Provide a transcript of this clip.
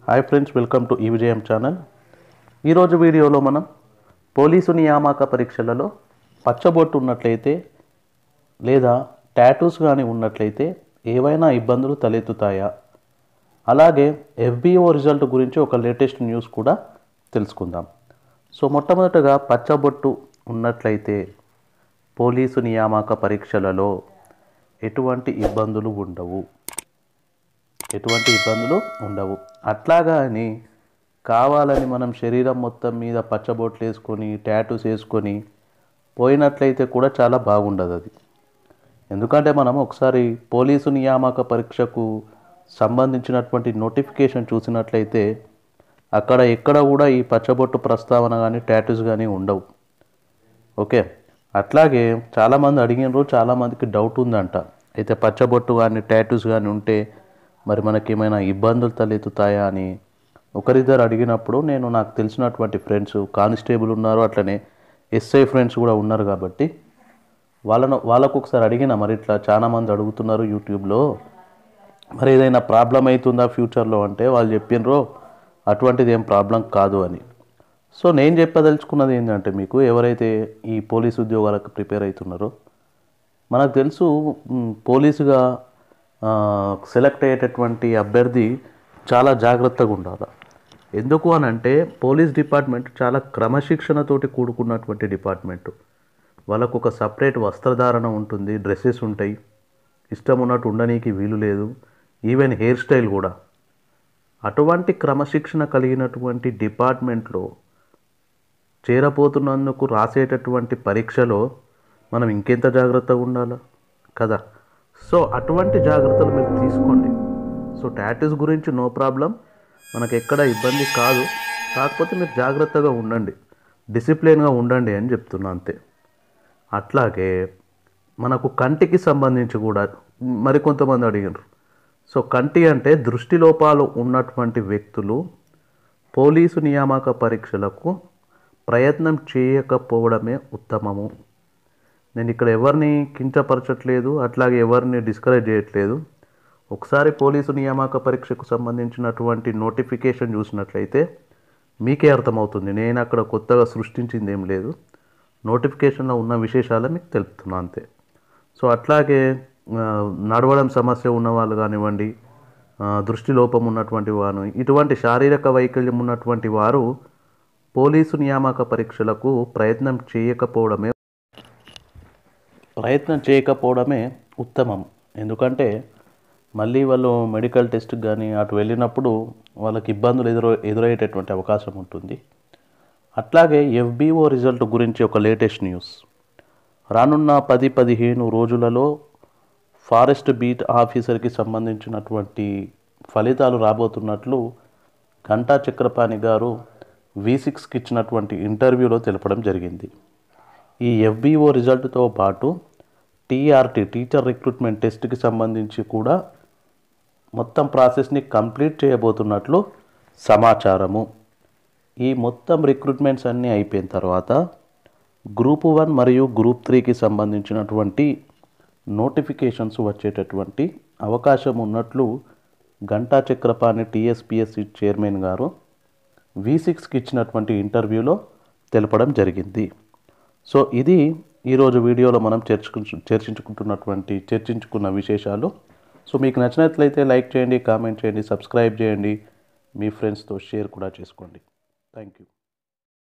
hi friends welcome to ఈ విజయం channel ఈరోజు వీడియోలో మనం పోలీసు నియామక పరీక్షలలో పచ్చబొట్టు ఉన్నట్లయితే లేదా టాటూస్ కానీ ఉన్నట్లయితే ఏవైనా ఇబ్బందులు తలెత్తుతాయా అలాగే ఎఫ్బిఓ రిజల్ట్ గురించి ఒక లేటెస్ట్ న్యూస్ కూడా తెలుసుకుందాం సో మొట్టమొదటగా పచ్చబొట్టు ఉన్నట్లయితే పోలీసు నియామక పరీక్షలలో ఎటువంటి ఇబ్బందులు ఉండవు ఎటువంటి ఇబ్బందులు ఉండవు అట్లాగా అని కావాలని మనం శరీరం మొత్తం మీద పచ్చబొట్లు వేసుకొని టాటూస్ వేసుకొని పోయినట్లయితే కూడా చాలా బాగుండదు అది ఎందుకంటే మనం ఒకసారి పోలీసు నియామక పరీక్షకు సంబంధించినటువంటి నోటిఫికేషన్ చూసినట్లయితే అక్కడ ఎక్కడ కూడా ఈ పచ్చబొట్టు ప్రస్తావన కానీ టాటూస్ కానీ ఉండవు ఓకే అట్లాగే చాలామంది అడిగినారు చాలామందికి డౌట్ ఉందంట అయితే పచ్చబొట్టు కానీ టాటూస్ కానీ ఉంటే మరి మనకి ఏమైనా ఇబ్బందులు తలెత్తుతాయా అని ఒకరిద్దరు అడిగినప్పుడు నేను నాకు తెలిసినటువంటి ఫ్రెండ్స్ కానిస్టేబుల్ ఉన్నారు అట్లనే ఎస్ఐ ఫ్రెండ్స్ కూడా ఉన్నారు కాబట్టి వాళ్ళను వాళ్ళకు ఒకసారి అడిగిన మరి ఇట్లా చాలామంది అడుగుతున్నారు యూట్యూబ్లో మరి ఏదైనా ప్రాబ్లం అవుతుందా ఫ్యూచర్లో అంటే వాళ్ళు చెప్పినరో అటువంటిది ఏం ప్రాబ్లం కాదు అని సో నేను చెప్పదలుచుకున్నది ఏంటంటే మీకు ఎవరైతే ఈ పోలీస్ ఉద్యోగాలకు ప్రిపేర్ అవుతున్నారో మనకు తెలుసు మ్, పోలీసుగా ఆ, సెలెక్ట్ అయ్యేటటువంటి అభ్యర్థి చాలా జాగ్రత్తగా ఉండాలి ఎందుకు అని అంటే పోలీస్ డిపార్ట్మెంట్ చాలా క్రమశిక్షణతోటి కూడుకున్నటువంటి డిపార్ట్మెంటు వాళ్ళకు ఒక సపరేట్ వస్త్రధారణ ఉంటుంది డ్రెస్సెస్ ఉంటాయి ఇష్టం ఉన్నట్టు ఉండనీకి వీలు లేదు ఈవెన్ హెయిర్ స్టైల్ కూడా అటువంటి క్రమశిక్షణ కలిగినటువంటి డిపార్ట్మెంట్లో చేరబోతున్నందుకు రాసేటటువంటి పరీక్షలో మనం ఇంకెంత జాగ్రత్తగా ఉండాలా కదా సో అటువంటి జాగ్రత్తలు మీరు తీసుకోండి సో టాటూస్ గురించి నో ప్రాబ్లం మనకు ఎక్కడ ఇబ్బంది కాదు కాకపోతే మీరు జాగ్రత్తగా ఉండండి డిసిప్లిన్గా ఉండండి అని చెప్తున్నా అంతే అట్లాగే మనకు కంటికి సంబంధించి కూడా మరికొంతమంది అడిగారు సో కంటి అంటే దృష్టి లోపాలు ఉన్నటువంటి వ్యక్తులు పోలీసు నియామక పరీక్షలకు ప్రయత్నం చేయకపోవడమే ఉత్తమము నేను ఇక్కడ ఎవరిని కించపరచట్లేదు అట్లాగే ఎవరిని డిస్కరేజ్ చేయట్లేదు ఒకసారి పోలీసు నియామక పరీక్షకు సంబంధించినటువంటి నోటిఫికేషన్ చూసినట్లయితే మీకే అర్థమవుతుంది నేను అక్కడ కొత్తగా సృష్టించింది ఏం లేదు నోటిఫికేషన్లో ఉన్న విశేషాలు మీకు తెలుపుతున్నా అంతే సో అట్లాగే ఆ, నడవడం సమస్య ఉన్న వాళ్ళు కానివ్వండి ఆ, దృష్టి లోపం ఉన్నటువంటి వారు ఇటువంటి శారీరక వైకల్యం ఉన్నటువంటి వారు పోలీసు నియామక పరీక్షలకు ప్రయత్నం చేయకపోవడమే ప్రయత్నం చేయకపోవడమే ఉత్తమం ఎందుకంటే మళ్ళీ వాళ్ళు మెడికల్ టెస్ట్కి కానీ అటు వెళ్ళినప్పుడు వాళ్ళకి ఇబ్బందులు ఎదురు ఎదురయ్యేటటువంటి అవకాశం ఉంటుంది అట్లాగే ఎఫ్బిఓ రిజల్ట్ గురించి ఒక లేటెస్ట్ న్యూస్ రానున్న పది పదిహేను రోజులలో ఫారెస్ట్ బీట్ ఆఫీసర్కి సంబంధించినటువంటి ఫలితాలు రాబోతున్నట్లు గంటా చక్రపాణి గారు వి సిక్స్కి ఇచ్చినటువంటి ఇంటర్వ్యూలో తెలపడం జరిగింది ఈ ఎఫ్బిఓ రిజల్ట్తో పాటు టీఆర్టీ టీచర్ రిక్రూట్మెంట్ టెస్ట్కి సంబంధించి కూడా మొత్తం ప్రాసెస్ని కంప్లీట్ చేయబోతున్నట్లు సమాచారము ఈ మొత్తం రిక్రూట్మెంట్స్ అన్నీ అయిపోయిన తర్వాత గ్రూప్ వన్ మరియు గ్రూప్ త్రీకి సంబంధించినటువంటి నోటిఫికేషన్స్ వచ్చేటటువంటి అవకాశం ఉన్నట్లు గంటా చక్రపాణి టీఎస్పిఎస్సి చైర్మన్ గారు వి సిక్స్కి ఇచ్చినటువంటి ఇంటర్వ్యూలో తెలపడం జరిగింది సో ఇది ఈరోజు వీడియోలో మనం చర్చకు చర్చించుకుంటున్నటువంటి చర్చించుకున్న విశేషాలు సో మీకు నచ్చినట్లయితే లైక్ చేయండి కామెంట్ చేయండి సబ్స్క్రైబ్ చేయండి మీ ఫ్రెండ్స్తో షేర్ కూడా చేసుకోండి థ్యాంక్ యూ